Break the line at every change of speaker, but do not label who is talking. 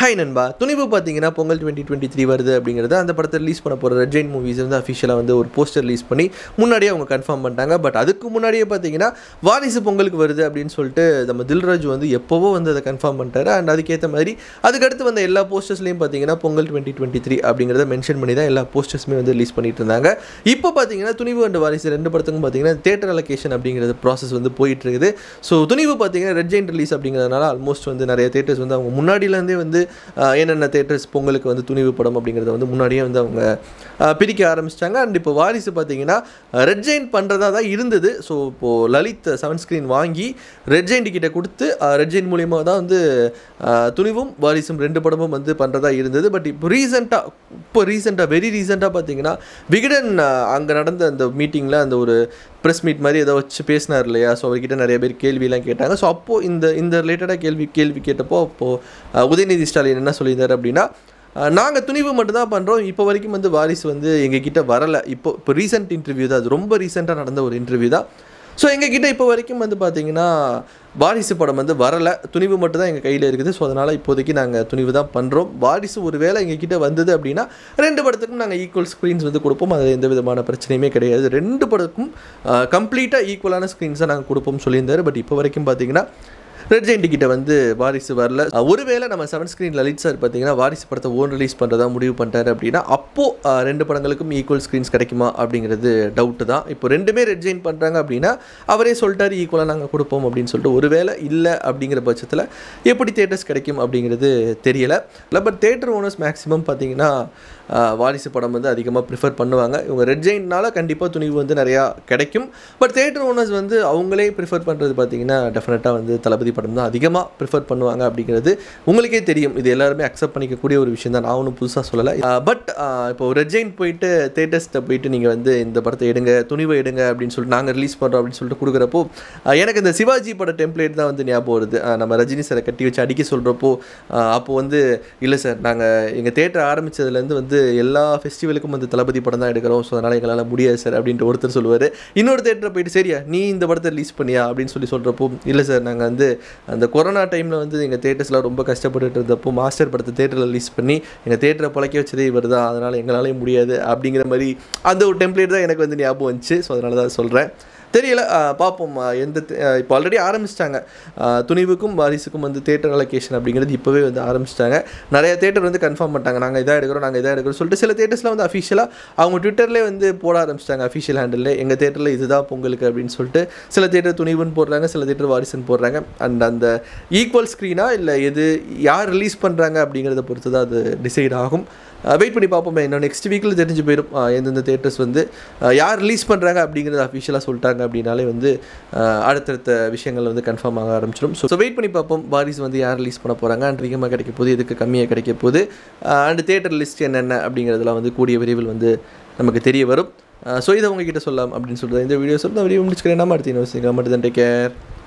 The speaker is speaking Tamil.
ஹாய் நண்பா துணிவு பார்த்தீங்கன்னா பொங்கல் டுவெண்ட்டி டுவெண்ட்டி த்ரீ வருது அப்படிங்கிறது அந்த படத்தை ரிலீஸ் பண்ண போகிற ரெட் ஜெயின் மூவிஸ் வந்து அஃபிஷியலாக வந்து ஒரு போஸ்டர் ரிலீஸ் பண்ணி முன்னாடியே அவங்க கன்ஃபார்ம் பண்ணிட்டாங்க பட் அதுக்கு முன்னாடியே பார்த்தீங்கன்னா வாரிசு பொங்கலுக்கு வருது அப்படின்னு சொல்லிட்டு நம்ம தில்ராஜ் வந்து எப்போவோ வந்து அதை கன்ஃபார்ம் பண்ணிட்டாரு அண்ட் அதுக்கேற்ற மாதிரி அதுக்கடுத்து வந்த எல்லா போஸ்டர்ஸ்லையும் பார்த்தீங்கன்னா பொங்கல் டுவெண்ட்டி டுவெண்ட்டி த்ரீ அப்படிங்கிறத மென்ஷன் பண்ணி தான் எல்லா போஸ்டர்ஸுமே வந்து ரிலீஸ் பண்ணிட்டு இருந்தாங்க இப்போ பார்த்தீங்கன்னா துணிவு அண்ட் வாரிசு ரெண்டு படத்துக்கும் பார்த்தீங்கன்னா தேட்டர் அலோகேஷன் அப்படிங்கிறது ப்ராசஸ் வந்து போயிட்டு இருக்குது ஸோ துணிவு பார்த்தீங்கன்னா ரெட் ஜெயின் ரிலீஸ் அப்படிங்கிறதுனால ஆல்மோஸ்ட் வந்து நிறைய தேட்டர்ஸ் வந்து அவங்க முன்னாடியிலேருந்தே வந்து ஆஹ், என்னென்ன தேட்டர்ஸ் பொங்கலுக்கு வந்து துணிவு படம் அப்படிங்கிறத வந்து முன்னாடியே வந்து அவங்க ஆஹ், பிரிக்க ஆரம்பிச்சிட்டாங்க அண்ட் இப்போ வாரிசு பார்த்தீங்கன்னா ரெட் ஜெயின் பண்ணுறதா தான் இருந்தது ஸோ இப்போது லலித் செவன் ஸ்க்ரீன் வாங்கி ரெட் ஜெயின் கிட்ட கொடுத்து ரெட் ஜெயின் மூலியமாக தான் வந்து ஆஹ், துணிவும் வாரிசும் ரெண்டு படமும் வந்து பண்ணுறதா இருந்தது பட் இப்போ ரீசெண்டாக இப்போ ரீசெண்டாக வெரி ரீசெண்டாக பார்த்தீங்கன்னா விகடன் அங்கே நடந்த அந்த மீட்டிங்கில் அந்த ஒரு ப்ரெஸ் மீட் மாதிரி ஏதோ வச்சு பேசினார் இல்லையா ஸோ அவர்கிட்ட நிறைய பேர் கேள்வியெல்லாம் கேட்டாங்க ஸோ அப்போது இந்த இந்த ரிலேட்டடாக கேள்வி கேள்வி கேட்டப்போ அப்போது உதயநிதி ஸ்டாலின் என்ன சொல்லியிருந்தார் அப்படின்னா நாங்கள் துணிவு மட்டும்தான் பண்ணுறோம் இப்போ வரைக்கும் வந்து வாரிசு வந்து எங்ககிட்ட வரலை இப்போ இப்போ ரீசெண்ட் இன்டர்வியூ தான் அது ரொம்ப ரீசெண்டாக நடந்த ஒரு இன்டர்வியூ தான் ஸோ எங்ககிட்ட இப்போ வரைக்கும் வந்து பார்த்தீங்கன்னா வாரிசு படம் வந்து வரலை துணிவு மட்டும் தான் எங்கள் கையில் இருக்குது ஸோ அதனால் இப்போதைக்கு நாங்கள் துணிவு தான் பண்ணுறோம் வாரிசு ஒரு வேளை எங்ககிட்ட வந்தது அப்படின்னா ரெண்டு படத்துக்கும் நாங்கள் ஈக்குவல் ஸ்க்ரீன்ஸ் வந்து கொடுப்போம் அது எந்த விதமான பிரச்சனையுமே கிடையாது ரெண்டு படத்துக்கும் கம்ப்ளீட்டாக ஈக்குவலான ஸ்க்ரீன்ஸை நாங்கள் கொடுப்போம் சொல்லியிருந்தாரு பட் இப்போ வரைக்கும் பார்த்தீங்கன்னா ரெட் ஜெயின் கிட்ட வந்து வாரிசு வரல அஹ் ஒருவேளை நம்ம செவன் ஸ்க்ரீன் லலித் சார் பார்த்தீங்கன்னா வாரிசு படத்தை ஓன் ரிலீஸ் பண்ணுறதா முடிவு பண்ணிட்டாரு அப்படின்னா அப்போது ரெண்டு படங்களுக்கும் ஈக்குவல் ஸ்க்ரீன்ஸ் கிடைக்குமா அப்படிங்கிறது டவுட்டு தான் இப்போ ரெண்டுமே ரெட் ஜெயின் பண்ணுறாங்க அப்படின்னா அவரே சொல்லிட்டாரு ஈக்குவலாக நாங்கள் கொடுப்போம் அப்படின்னு சொல்லிட்டு ஒருவேளை இல்லை அப்படிங்கிற பட்சத்தில் எப்படி தேட்டர்ஸ் கிடைக்கும் அப்படிங்கிறது தெரியலை இல்லை பட் தேட்டர் ஓனர்ஸ் மேக்ஸிமம் பார்த்தீங்கன்னா அஹ், வாரிசு படம் வந்து அதிகமாக ப்ரிஃபர் பண்ணுவாங்க இவங்க ரெட் ஜெயின்னால கண்டிப்பாக துணிவு வந்து நிறையா கிடைக்கும் பட் தேட்டர் ஓனர்ஸ் வந்து அவங்களே ப்ரிஃபர் பண்ணுறது பார்த்தீங்கன்னா டெஃபினட்டாக வந்து தளபதி படம் தான் அதிகமாக ப்ரிஃபர் பண்ணுவாங்க அப்படிங்கிறது உங்களுக்கே தெரியும் இது எல்லாருமே அக்செப்ட் பண்ணிக்கக்கூடிய ஒரு விஷயம் தான் நான் ஒன்றும் புதுசாக சொல்லலை பட் இப்போ ரெட் ஜெயின் போயிட்டு தேட்டர்ஸ்கிட்ட போயிட்டு நீங்கள் வந்து இந்த படத்தை எடுங்க துணிவை எடுங்க அப்படின்னு சொல்லிட்டு நாங்கள் ரிலீஸ் பண்ணுறோம் அப்படின்னு சொல்லிட்டு கொடுக்குறப்போ அஹ், எனக்கு இந்த சிவாஜி பட டெம்ப்ளேட் தான் வந்து ஞாபகம் வருது அஹ், நம்ம ரஜினி சாரை கட்டி வச்சு அடிக்க சொல்கிறப்போ அப்போ வந்து இல்லை சார் நாங்கள் எங்கள் தேட்டர் ஆரம்பித்ததுலேருந்து வந்து எல்லா ஃபெஸ்டிவலுக்கும் வந்து தளபதி படம் தான் எடுக்கிறோம் ஸோ அதனால் எங்களால் முடியாது சார் அப்படின்ட்டு ஒருத்தர் சொல்லுவார் இன்னொரு தேட்டரில் போயிட்டு சரியா நீ இந்த படத்தை ரிலீஸ் பண்ணியா அப்படின்னு சொல்லி சொல்கிறப்போ இல்லை சார் நாங்கள் வந்து அந்த கொரோனா டைமில் வந்து எங்கள் தேட்டர்ஸ்லாம் ரொம்ப கஷ்டப்பட்டுட்டு இருந்தப்போ மாஸ்டர் படத்தை தேட்டரில் ரிலீஸ் பண்ணி எங்கள் தேட்டரை பழக்க வச்சதே இவர் தான் அதனால் எங்களாலே முடியாது அப்படிங்கிற மாதிரி அந்த ஒரு டெம்ப்ளேட் தான் எனக்கு வந்து ஞாபகம் வந்துச்சு ஸோ அதனால தான் சொல்கிறேன் தெரியல ஆஹ் பார்ப்போம் ஆஹ் எந்த தே- ஆஹ் இப்போ ஆல்ரெடி ஆரம்பிச்சிட்டாங்க துணிவுக்கும் வாரிசுக்கும் வந்து தேட்டர் அலோகேஷன் அப்படிங்கிறது இப்போவே வந்து ஆரம்பிச்சிட்டாங்க நிறைய தேட்டர் வந்து கன்ஃபார்ம் பண்ணிட்டாங்க நாங்கள் இதாக எடுக்கிறோம் நாங்கள் இதாக எடுக்கிறோம் சொல்லிட்டு சில தேட்டர்ஸ்லாம் வந்து அஃபிஷியலாக அவங்க ட்விட்டர்லேயே வந்து போட ஆரம்பிச்சிட்டாங்க அஃபிஷியல் ஹேண்டில் எங்கள் தேட்டரில் இதுதான் பொங்கலுக்கு அப்படின்னு சொல்லிட்டு சில தேட்டர் துணிவுன்னு போடுறாங்க சில தேட்டர் வாரிசுன்னு போடுறாங்க அண்ட் அந்த ஈக்குவல் ஸ்க்ரீனா இல்லை எது யார் ரிலீஸ் பண்ணுறாங்க அப்படிங்கிறத பொறுத்து தான் அது டிசைட் ஆகும் வெயிட் பண்ணி பார்ப்போமே இன்னும் நெக்ஸ்ட் வீக்கில் தெரிஞ்சு போயிடும் அஹ் எந்தெந்த தேட்டர்ஸ் வந்து அஹ் யார் ரிலீஸ் பண்ணுறாங்க அப்படிங்கிறத அஃபிஷியலாக சொல்லிட்டாங்க அப்படின்னாலே வந்து அஹ் அடுத்தடுத்த விஷயங்கள் வந்து கன்ஃபார்ம் ஆக ஆரம்பிச்சிடும் ஸோ வெயிட் பண்ணி பார்ப்போம் வாரிஸ் வந்து யார் ரிலீஸ் பண்ண போகிறாங்க அண்ட் அதிகமாக கிடைக்க போகுது எதுக்கு கம்மியாக கிடைக்க போகுது அண்ட் தேட்டர் லிஸ்ட் என்னென்ன அப்படிங்கிறதுலாம் வந்து கூடிய விரைவில் வந்து நமக்கு தெரிய வரும் ஸோ இதை உங்ககிட்ட சொல்லலாம் அப்படின்னு சொல்லிட்டு இந்த வீடியோ சொல்லி வீடியோ முடிச்சுக்கிறேன் நம்ம அடுத்த யூனிவர்சிட்டி மட்டும் தான் டேக் கேர்